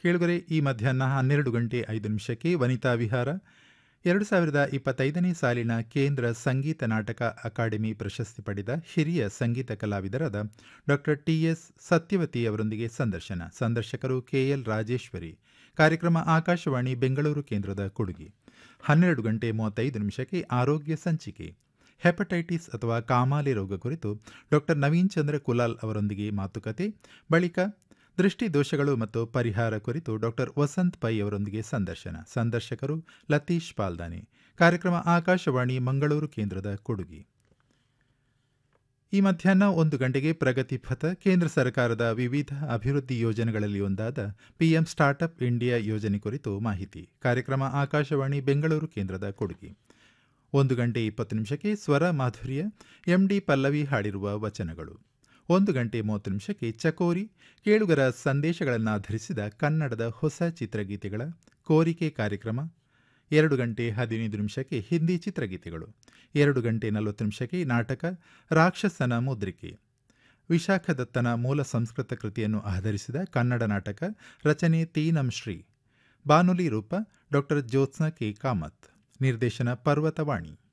ಕೇಳುಗರೆ ಈ ಮಧ್ಯಾಹ್ನ ಹನ್ನೆರಡು ಗಂಟೆ ಐದು ನಿಮಿಷಕ್ಕೆ ವನಿತಾ ವಿಹಾರ ಎರಡು ಸಾವಿರದ ಇಪ್ಪತ್ತೈದನೇ ಸಾಲಿನ ಕೇಂದ್ರ ಸಂಗೀತ ನಾಟಕ ಅಕಾಡೆಮಿ ಪ್ರಶಸ್ತಿ ಪಡೆದ ಹಿರಿಯ ಸಂಗೀತ ಕಲಾವಿದರಾದ ಡಾಕ್ಟರ್ ಟಿ ಎಸ್ ಸತ್ಯವತಿ ಅವರೊಂದಿಗೆ ಸಂದರ್ಶನ ಸಂದರ್ಶಕರು ಕೆಎಲ್ ರಾಜೇಶ್ವರಿ ಕಾರ್ಯಕ್ರಮ ಆಕಾಶವಾಣಿ ಬೆಂಗಳೂರು ಕೇಂದ್ರದ ಕೊಡುಗೆ ಹನ್ನೆರಡು ಗಂಟೆ ಮೂವತ್ತೈದು ನಿಮಿಷಕ್ಕೆ ಆರೋಗ್ಯ ಸಂಚಿಕೆ ಹೆಪಟೈಟಿಸ್ ಅಥವಾ ಕಾಮಾಲೆ ರೋಗ ಕುರಿತು ಡಾಕ್ಟರ್ ನವೀನ್ ಚಂದ್ರ ಕುಲಾಲ್ ಅವರೊಂದಿಗೆ ಮಾತುಕತೆ ಬಳಿಕ ದೃಷ್ಟಿ ದೋಷಗಳು ಮತ್ತು ಪರಿಹಾರ ಕುರಿತು ಡಾಕ್ಟರ್ ವಸಂತ್ ಪೈ ಅವರೊಂದಿಗೆ ಸಂದರ್ಶನ ಸಂದರ್ಶಕರು ಲತೀಶ್ ಪಾಲ್ದಾನೆ ಕಾರ್ಯಕ್ರಮ ಆಕಾಶವಾಣಿ ಮಂಗಳೂರು ಕೇಂದ್ರದ ಕೊಡುಗೆ ಈ ಮಧ್ಯಾಹ್ನ ಒಂದು ಗಂಟೆಗೆ ಪ್ರಗತಿ ಪಥ ಕೇಂದ್ರ ಸರ್ಕಾರದ ವಿವಿಧ ಅಭಿವೃದ್ಧಿ ಯೋಜನೆಗಳಲ್ಲಿ ಒಂದಾದ ಪಿಎಂ ಸ್ಟಾರ್ಟ್ಅಪ್ ಇಂಡಿಯಾ ಯೋಜನೆ ಕುರಿತು ಮಾಹಿತಿ ಕಾರ್ಯಕ್ರಮ ಆಕಾಶವಾಣಿ ಬೆಂಗಳೂರು ಕೇಂದ್ರದ ಕೊಡುಗೆ ಒಂದು ಗಂಟೆ ಇಪ್ಪತ್ತು ನಿಮಿಷಕ್ಕೆ ಸ್ವರ ಮಾಧುರ್ಯ ಎಂಡಿ ಪಲ್ಲವಿ ಹಾಡಿರುವ ವಚನಗಳು ಒಂದು ಗಂಟೆ ಮೂವತ್ತು ನಿಮಿಷಕ್ಕೆ ಚಕೋರಿ ಕೇಳುಗರ ಸಂದೇಶಗಳನ್ನು ಆಧರಿಸಿದ ಕನ್ನಡದ ಹೊಸ ಚಿತ್ರಗೀತೆಗಳ ಕೋರಿಕೆ ಕಾರ್ಯಕ್ರಮ ಎರಡು ಗಂಟೆ ಹದಿನೈದು ನಿಮಿಷಕ್ಕೆ ಹಿಂದಿ ಚಿತ್ರಗೀತೆಗಳು ಎರಡು ಗಂಟೆ ನಲವತ್ತು ನಿಮಿಷಕ್ಕೆ ನಾಟಕ ರಾಕ್ಷಸನ ಮುದ್ರಿಕೆ ವಿಶಾಖದತ್ತನ ಮೂಲ ಸಂಸ್ಕೃತ ಕೃತಿಯನ್ನು ಆಧರಿಸಿದ ಕನ್ನಡ ನಾಟಕ ರಚನೆ ತೀನಂ ಶ್ರೀ ಬಾನುಲಿ ರೂಪ ಡಾಕ್ಟರ್ ಜ್ಯೋತ್ಸ್ನಾ ಕೆ ಕಾಮತ್ ನಿರ್ದೇಶನ ಪರ್ವತವಾಣಿ